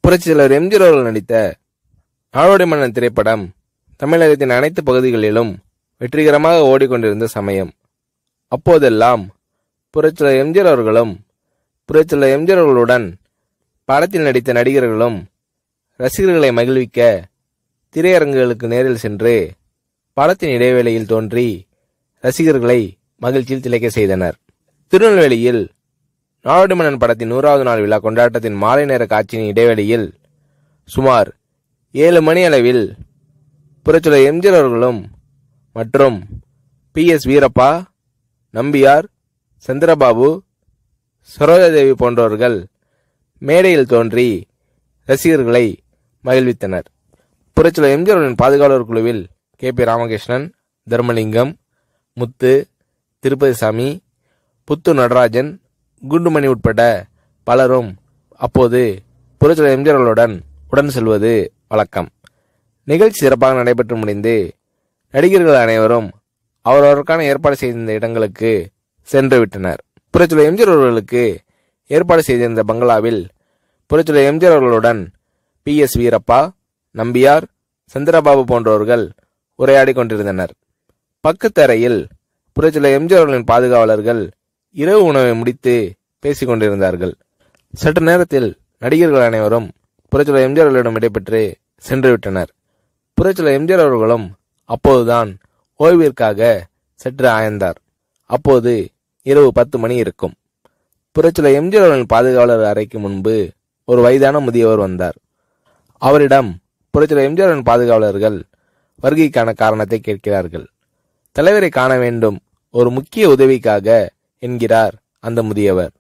புரட்சித் தலைவர் எம்ஜிஆர் அவர்கள் நடித்த நாடோடி மன்னன் திரைப்படம் தமிழகத்தின் அனைத்து பகுதிகளிலும் வெற்றிகரமாக ஓடிக்கொண்டிருந்த சமயம் அப்போதெல்லாம் புரட்சித் எம்ஜிஆர் அவர்களும் புரட்சித் எம்ஜிஆர் அவர்களுடன் படத்தில் நடித்த நடிகர்களும் ரசிகர்களை மகிழ்விக்க திரையரங்குகளுக்கு நேரில் சென்று படத்தின் இடைவேளையில் தோன்றி ரசிகர்களை மகிழ்ச்சியில் திளைக்க செய்தனர் திருநெல்வேலியில் நாடோடி மன்னன் படத்தின் நூறாவது நாள் விழா கொண்டாட்டத்தின் மாலை நேர காட்சியின் இடைவெளியில் சுமார் ஏழு மணி அளவில் புரட்சியாளர் எம்ஜிஆர் அவர்களும் மற்றும் பி எஸ் வீரப்பா நம்பியார் சந்திரபாபு சரோஜாதேவி போன்றவர்கள் மேடையில் தோன்றி ரசிகர்களை மகிழ்வித்தனர் புரட்சியாளர் எம்ஜிஆரின் பாதுகாவலர் குழுவில் கே பி ராமகிருஷ்ணன் தர்மலிங்கம் முத்து திருப்பதிசாமி புத்து நடராஜன் குண்டுமணி உட்பட பலரும் அப்போது புரட்சியாளர் எம்ஜிஆர் அவர்களுடன் உடன் செல்வது வழக்கம் நிகழ்ச்சி சிறப்பாக நடைபெற்று முடிந்து நடிகர்கள் அனைவரும் அவரவருக்கான ஏற்பாடு செய்திருந்த இடங்களுக்கு சென்று விட்டனர் புரட்சியாளர் எம்ஜிஆர் அவர்களுக்கு ஏற்பாடு செய்திருந்த பங்களாவில் புரட்சியாளர் எம்ஜிஆர் அவர்களுடன் பி எஸ் வீரப்பா நம்பியார் சந்திரபாபு போன்றவர்கள் உரையாடி கொண்டிருந்தனர் பக்கத்து அறையில் புரட்சியாளர் எம்ஜிஆர் அவர்களின் பாதுகாவலர்கள் இரவு உணவை முடித்து பேசிக் கொண்டிருந்தார்கள் சற்று நேரத்தில் நடிகர்கள் அனைவரும் புரட்சியாளர் எம்ஜிஆர் அவர்களிடம் விடைபெற்று சென்று விட்டனர் புரட்சியாளர் எம்ஜிஆர் அவர்களும் அப்போதுதான் ஓய்விற்காக சற்று ஆய்ந்தார் அப்போது இரவு பத்து மணி இருக்கும் புரட்சியாளர் எம்ஜிஆர் அவர்களின் பாதுகாவலர் அறைக்கு முன்பு ஒரு வயதான முதியவர் வந்தார் அவரிடம் புரட்சியாளர் எம்ஜிஆரின் பாதுகாவலர்கள் வருகைக்கான காரணத்தை கேட்கிறார்கள் தலைவரை காண வேண்டும் ஒரு முக்கிய உதவிக்காக என்கிறார் அந்த முதியவர்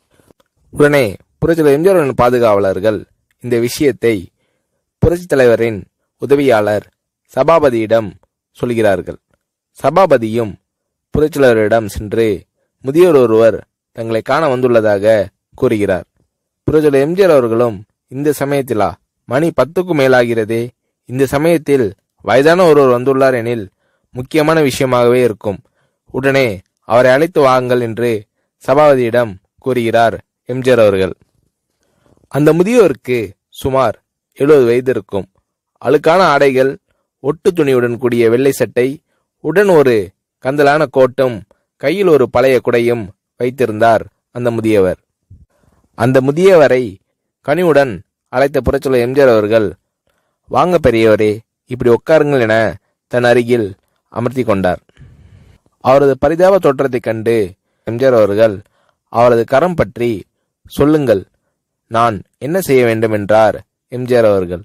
உடனே புரட்சியாளர் எம்ஜிஆரின் பாதுகாவலர்கள் இந்த விஷயத்தை புரட்சித் தலைவரின் உதவியாளர் சபாபதியிடம் சொல்கிறார்கள் சபாபதியும் புரட்சியாளரிடம் சென்று முதியோர் ஒருவர் தங்களை காண வந்துள்ளதாக கூறுகிறார் புரட்சியாளர் எம்ஜிஆர் அவர்களும் இந்த சமயத்திலா மணி பத்துக்கும் மேலாகிறதே இந்த சமயத்தில் வயதான ஒருவர் வந்துள்ளார் எனில் முக்கியமான விஷயமாகவே இருக்கும் உடனே அவரை அழைத்து வாருங்கள் என்று சபாபதியிடம் கூறுகிறார் எம்ஜிஆர் அவர்கள் அந்த முதியோருக்கு சுமார் எழுபது வயது இருக்கும் அழுக்கான ஆடைகள் ஒட்டு துணியுடன் கூடிய வெள்ளை சட்டை உடன் ஒரு கந்தலான கோட்டும் கையில் ஒரு பழைய குடையும் வைத்திருந்தார் அந்த முதியவர் அந்த முதியவரை கனிவுடன் அழைத்த புரட்சியாளர் எம்ஜிஆர் அவர்கள் வாங்க பெரியவரே இப்படி உட்காருங்கள் என தன் அருகில் அமர்த்தி கொண்டார் அவரது பரிதாப தோற்றத்தைக் கண்டு எம்ஜிஆர் அவர்கள் அவரது கரம் பற்றி சொல்லுங்கள் நான் என்ன செய்ய வேண்டும் என்றார் எம்ஜிஆர் அவர்கள்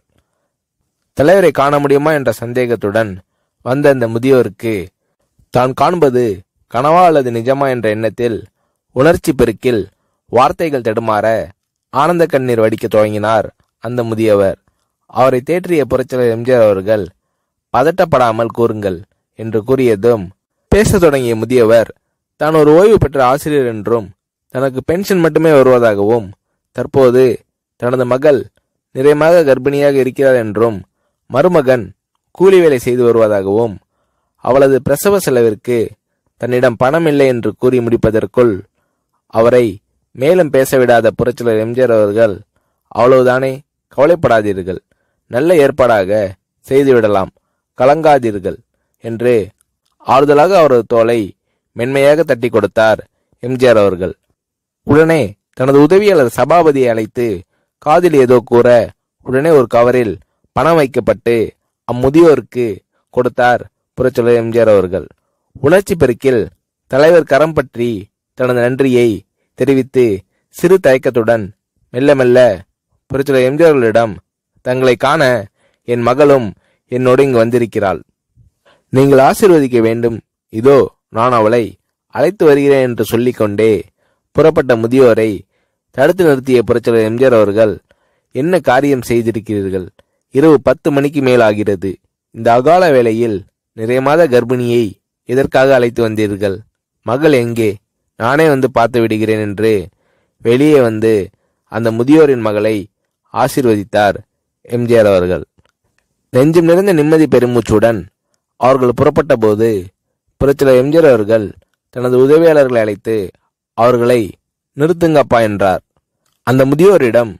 தலைவரை காண முடியுமா என்ற சந்தேகத்துடன் வந்த அந்த முதியோருக்கு தான் காண்பது கனவா அல்லது நிஜமா என்ற எண்ணத்தில் உணர்ச்சி பெருக்கில் வார்த்தைகள் தடுமாற ஆனந்த கண்ணீர் வடிக்க துவங்கினார் அந்த முதியவர் அவரை தேற்றிய புரட்சியாளர் எம்ஜிஆர் அவர்கள் பதட்டப்படாமல் கூறுங்கள் என்று கூறியதும் பேசத் தொடங்கிய முதியவர் தான் ஒரு ஓய்வு பெற்ற ஆசிரியர் என்றும் தனக்கு பென்ஷன் மட்டுமே வருவதாகவும் தற்போது தனது மகள் நிறையமாக கர்ப்பிணியாக இருக்கிறார் என்றும் மருமகன் கூலி வேலை செய்து வருவதாகவும் அவளது பிரசவ செலவிற்கு தன்னிடம் பணம் இல்லை என்று கூறி முடிப்பதற்குள் அவரை மேலும் பேசவிடாத புரட்சியாளர் எம்ஜிஆர் அவர்கள் அவ்வளவுதானே கவலைப்படாதீர்கள் நல்ல ஏற்பாடாக செய்துவிடலாம் கலங்காதீர்கள் என்று ஆறுதலாக அவரது தோலை மென்மையாக தட்டி கொடுத்தார் எம்ஜிஆர் அவர்கள் உடனே தனது உதவியாளர் சபாபதியை அழைத்து காதில் ஏதோ கூற உடனே ஒரு கவரில் பணம் வைக்கப்பட்டு அம்முதியோருக்கு கொடுத்தார் புரட்சியாளர் எம்ஜிஆர் அவர்கள் உணர்ச்சி பெருக்கில் தலைவர் கரம் பற்றி தனது நன்றியை தெரிவித்து சிறு தயக்கத்துடன் மெல்ல மெல்ல புரட்சியாளர் எம்ஜிஆர் அவர்களிடம் தங்களை காண என் மகளும் என்னோடு இங்கு வந்திருக்கிறாள் நீங்கள் ஆசீர்வதிக்க வேண்டும் இதோ நான் அவளை அழைத்து வருகிறேன் என்று சொல்லிக்கொண்டே புறப்பட்ட முதியோரை தடுத்து நிறுத்திய புரட்சியாளர் எம்ஜிஆர் அவர்கள் என்ன காரியம் செய்திருக்கிறீர்கள் இரவு பத்து மணிக்கு மேல் ஆகிறது இந்த அகால வேளையில் நிறைய மாத கர்ப்பிணியை எதற்காக அழைத்து வந்தீர்கள் மகள் எங்கே நானே வந்து பார்த்து விடுகிறேன் என்று வெளியே வந்து அந்த முதியோரின் மகளை ஆசீர்வதித்தார் எம்ஜிஆர் அவர்கள் நெஞ்சம் நிறைந்த நிம்மதி பெருமூச்சுடன் அவர்கள் புறப்பட்ட போது புரட்சியாளர் எம்ஜிஆர் அவர்கள் தனது உதவியாளர்களை அழைத்து அவர்களை நிறுத்துங்கப்பா என்றார் அந்த முதியோரிடம்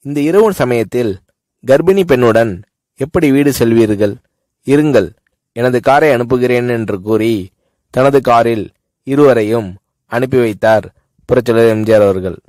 இந்த இரவு சமயத்தில் கர்ப்பிணி பெண்ணுடன் எப்படி வீடு செல்வீர்கள் இருங்கள் எனது காரை அனுப்புகிறேன் என்று கூறி தனது காரில் இருவரையும் அனுப்பி வைத்தார் புரட்சியாளர் எம்ஜிஆர் அவர்கள்